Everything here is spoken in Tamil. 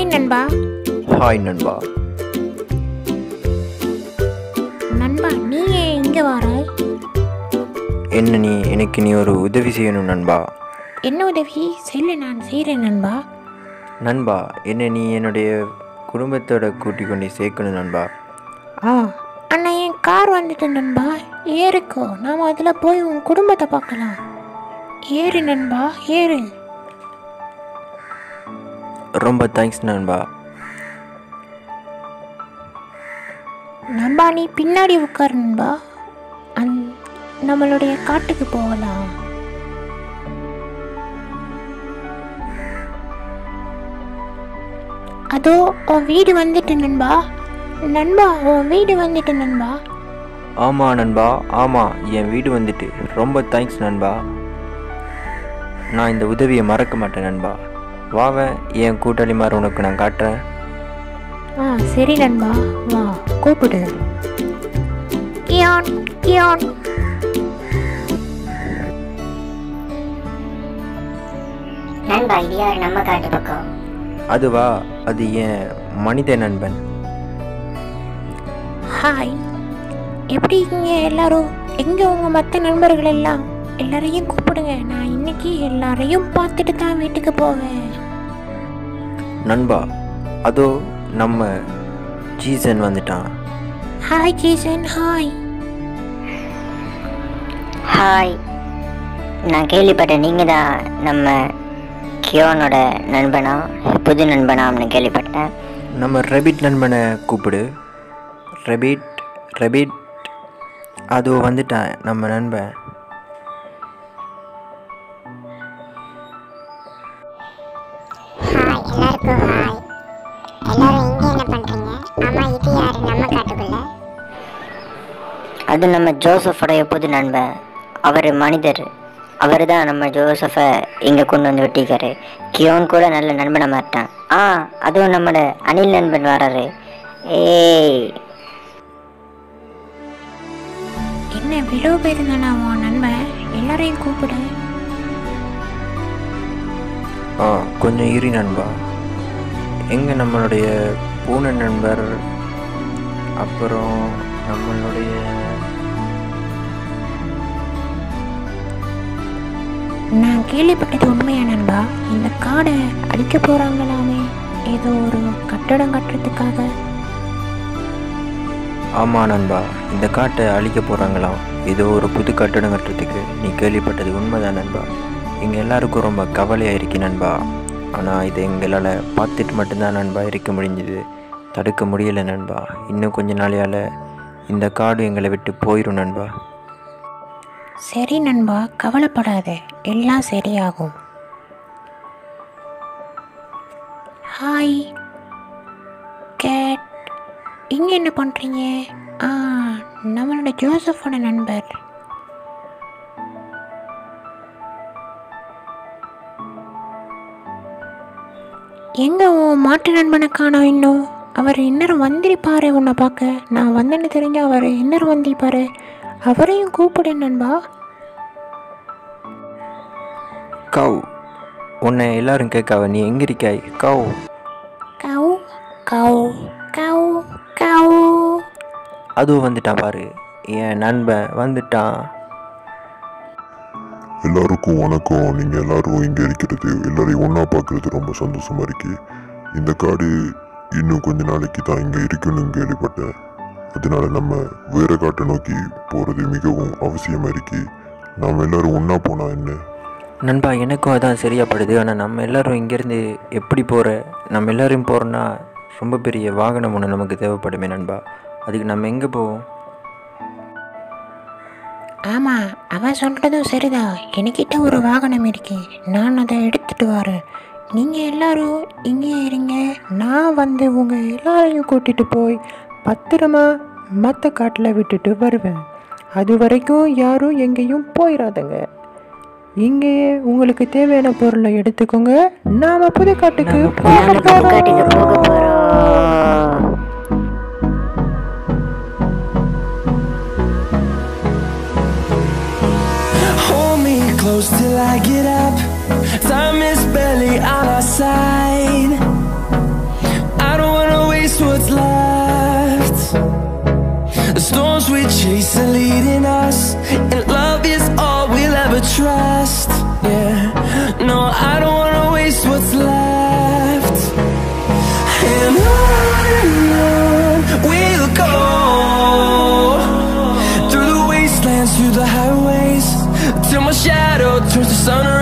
நண்பா ஹாய் நண்பா நண்பா நீ ஏன் இங்கே வர என்ன நீ எனக்கு நீ ஒரு உதவி செய்யணும் நண்பா என்ன உதவி செல்லு நான் செய்கிறேன் நண்பா நண்பா என்ன நீ என்னுடைய குடும்பத்தோட கூட்டிக் கொண்டு சேர்க்கணும் நண்பா ஆ அண்ணா என் கார் வந்துட்டு நண்பா ஏறுக்கோ நாம் அதில் போய் உன் குடும்பத்தை பார்க்கலாம் ஏறு நண்பா ஏறு ரொம்ப தேங்க்ஸ் நண்பா நண்பா நீ பின்னாடி உட்காரு நண்பா அந் நம்மளுடைய காட்டுக்கு போகலாம் அதோ உன் வீடு வந்துட்டு நண்பா நண்பா உன் வீடு வந்துட்டு நண்பா ஆமாம் நண்பா ஆமாம் என் வீடு வந்துட்டு ரொம்ப தேங்க்ஸ் நண்பா நான் இந்த உதவியை மறக்க மாட்டேன் நண்பா வாவன் என் கூட்டாளி மாதிரி உனக்கு நான் காட்டுறேன் ஆ சரி நண்பா வா கூப்பிடு கியான் கியான் நண்பா இது யார் நம்ம காட்டு பக்கம் அதுவா அது என் மனித நண்பன் ஹாய் எப்படி இருக்கீங்க எல்லாரும் எங்கே உங்கள் மற்ற நண்பர்கள் எல்லாம் எல்லாரையும் கூப்பிடுங்க நான் இன்னைக்கு எல்லாரையும் பார்த்துட்டு தான் வீட்டுக்கு போவேன் நண்பா அதோ நம்ம ஜீசன் வந்துட்டான் ஹாய் ஜீசன் ஹாய் ஹாய் நான் கேள்விப்பட்டேன் நீங்கள் தான் நம்ம கியோனோட நண்பனா புது நண்பனாம்னு கேள்விப்பட்டேன் நம்ம ரெபிட் நண்பனை கூப்பிடு ரெபிட் ரெபிட் அதோ வந்துட்டான் நம்ம நண்பன் ஹாய் எல்லாருக்கும் ஹாய் எல்லாரும் இங்கே என்ன பண்ணுறீங்க ஆமாம் இது யார் நம்ம காட்டுக்குள்ள அது நம்ம ஜோசஃபோடைய புது நண்பன் அவர் மனிதர் அவர் தான் நம்ம ஜோசஃபை இங்கே கொண்டு வந்து வெட்டிக்காரு கியோன் கூட நல்ல நண்பனை மாட்டான் ஆ அதுவும் நம்மளோட அனில் நண்பன் வராரு ஏய் என்ன விழோ பேர் தானே உன் நண்பன் எல்லாரையும் கூப்பிடு ஆ கொஞ்சம் இரு நண்பா எங்கே நம்மளுடைய பூனை நண்பர் அப்புறம் நம்மளுடைய நான் கேள்விப்பட்டது உண்மையா நண்பா இந்த காடை அழிக்க போகிறாங்களாமே ஏதோ ஒரு கட்டடம் கட்டுறதுக்காக ஆமாம் நண்பா இந்த காட்டை அழிக்க போகிறாங்களாம் ஏதோ ஒரு புது கட்டடம் கட்டுறதுக்கு நீ கேள்விப்பட்டது உண்மைதான் நண்பா எங்கள் எல்லாருக்கும் ரொம்ப கவலையாக இருக்கு நண்பா ஆனால் இதை எங்களால் பார்த்துட்டு மட்டும்தான் நண்பா இருக்க முடிஞ்சுது தடுக்க முடியலை நண்பா இன்னும் கொஞ்ச நாளையால் இந்த காடு எங்களை விட்டு போயிடும் நண்பா சரி நண்பா கவலைப்படாத எல்லாம் சரியாகும் ஹாய் கேட் இங்கே என்ன பண்ணுறீங்க ஆ நம்மளோட ஜோசஃபோட நண்பர் எங்கே உன் மாட்டு நண்பனை காணோம் இன்னும் அவர் இன்னரும் வந்திருப்பாரு உன்னை பார்க்க நான் வந்தேன்னு தெரிஞ்ச அவர் இன்னரும் வந்திருப்பாரு அவரையும் கூப்பிடு நண்பா கவ் உன்னை எல்லாரும் கேட்காவ நீ எங்கே இருக்காய் கவ் கவு கவு கவு கவு அதுவும் வந்துட்டான் பாரு என் நண்பன் வந்துட்டான் எல்லாருக்கும் வணக்கம் நீங்கள் எல்லாரும் இங்கே இருக்கிறது எல்லாரையும் ஒன்றா பார்க்குறது ரொம்ப சந்தோஷமா இருக்கு இந்த காடு இன்னும் கொஞ்ச நாளைக்கு தான் இங்கே இருக்குன்னு கேள்விப்பட்டேன் அதனால நம்ம வேற காட்டை நோக்கி போகிறது மிகவும் அவசியமாக இருக்கு நாம் எல்லாரும் ஒன்றா போனால் என்ன நண்பா எனக்கும் அதான் சரியாப்படுது ஆனால் நம்ம எல்லாரும் இங்கேருந்து எப்படி போகிற நம்ம எல்லாரும் போகிறோன்னா ரொம்ப பெரிய வாகனம் ஒன்று நமக்கு தேவைப்படுமே நண்பா அதுக்கு நம்ம எங்கே போவோம் ஆமாம் அவன் சொல்கிறதும் சரிதான் என்கிட்ட ஒரு வாகனம் இருக்கு நான் அதை எடுத்துட்டு வரேன் நீங்கள் எல்லாரும் இங்கே இருங்க நான் வந்து உங்கள் எல்லாரையும் கூட்டிகிட்டு போய் பத்திரமா மற்ற காட்டில் விட்டுட்டு வருவேன் அது வரைக்கும் யாரும் எங்கேயும் போயிடாதங்க இங்கேயே உங்களுக்கு தேவையான பொருளை எடுத்துக்கோங்க நாம புது காட்டுக்கு போக நாங்க புது காட்டுக்கு போறோம். போக போகிறோம் Hold me close till I get up. Time is barely on our side. sun